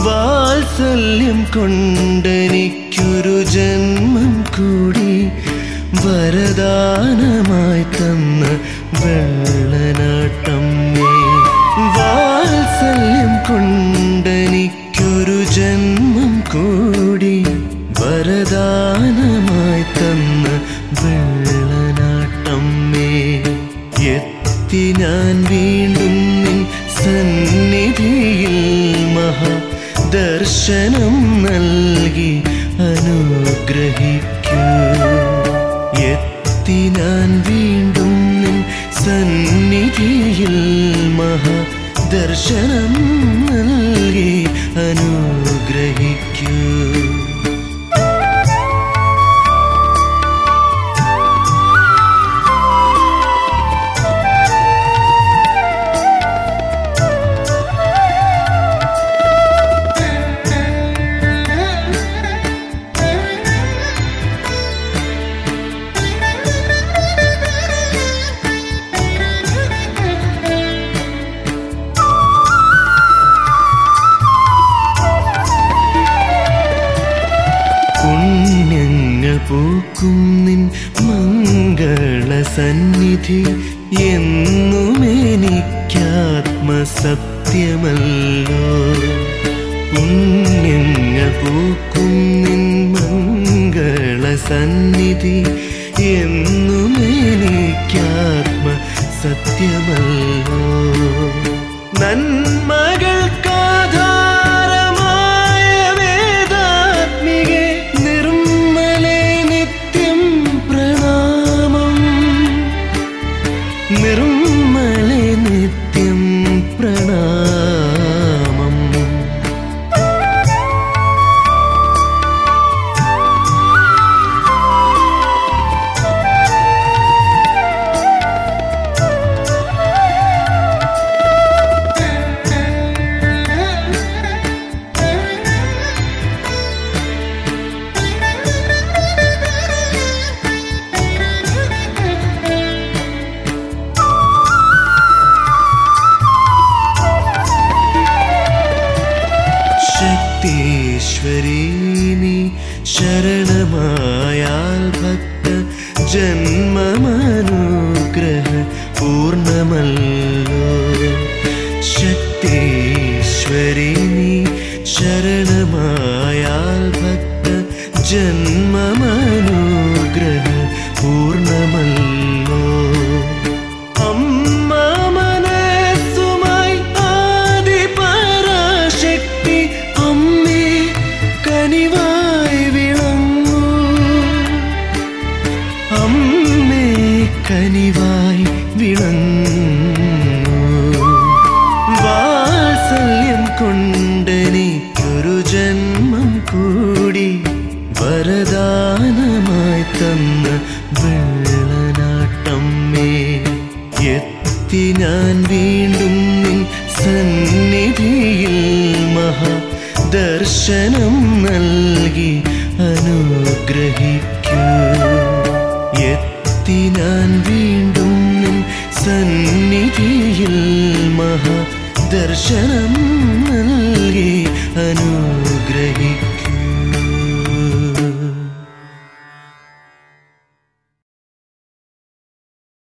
വാത്സല്യം കൊണ്ടെനിക്കൊരു ജന്മം കൂടി വരദാനമായി തന്ന വെള്ളനാട്ടമ്മേ വാത്സല്യം കൊണ്ടെനിക്കൊരു ജന്മം കൂടി വരദാനമായി തന്ന വെള്ളനാട്ടമ്മേ എത്തി ഞാൻ വീണ്ടും നിൻ സന്നിധിയിൽ മഹാ ദർശനം നൽകി അനുഗ്രഹിക്കൂ എത്തി ഞാൻ വീണ്ടും നിൻ സന്നിധിയിൽ മഹാ ദർശനം നൽകി അനുഗ്രഹിക്കൂ പുണ്യങ്ങൾ പൂക്കും നിൻ മംഗള സന്നിധി എന്നും എനിക്കാത്മസത്യമല്ലോ പുണ്യങ്ങൾ പൂക്കും നിൻ മംഗള സന്നിധി എന്നും എനിക്കാത്മ സത്യമല്ലോ നന്മകൾക്കാധാരമായ വേദാത്മികെ നിർമ്മലേ നിത്യം പ്രണാമം നിർമ്മലേ നിത്യം പ്രണാമം ശക്തീശ്വരീ നീ ശരണമായാൽ ഭക്ത ജന്മമനുഗ്രഹ പൂർണ്ണമല്ലോ ശക്തീശ്വരീ നീ ശരണമായാൽ ഭക്ത ജന്മമനുഗ്രഹ പൂർണ്ണമല്ലോ അമ്മ മനസ്സുമായി ആദിപരാശക്തി അമ്മേ കനിവായി വിളങ്ങൂ അമ്മേ കനിവായി വിളങ്ങൂ വാത്സല്യം കൊണ്ടെനിക്കൊരു ജന്മം കൂടി വരദാനമായി തന്ന വെള്ളനാട്ടമ്മേ എത്തി ഞാൻ വീണ്ടും നിൻ സന്നിധിയിൽ മഹാ ദർശനം നൽകി അനുഗ്രഹിക്കൂ എത്തി ഞാൻ വീണ്ടും നിൻ സന്നിധിയിൽ മഹാ ദർശനം നൽകി അനുഗ്രഹിക്കൂ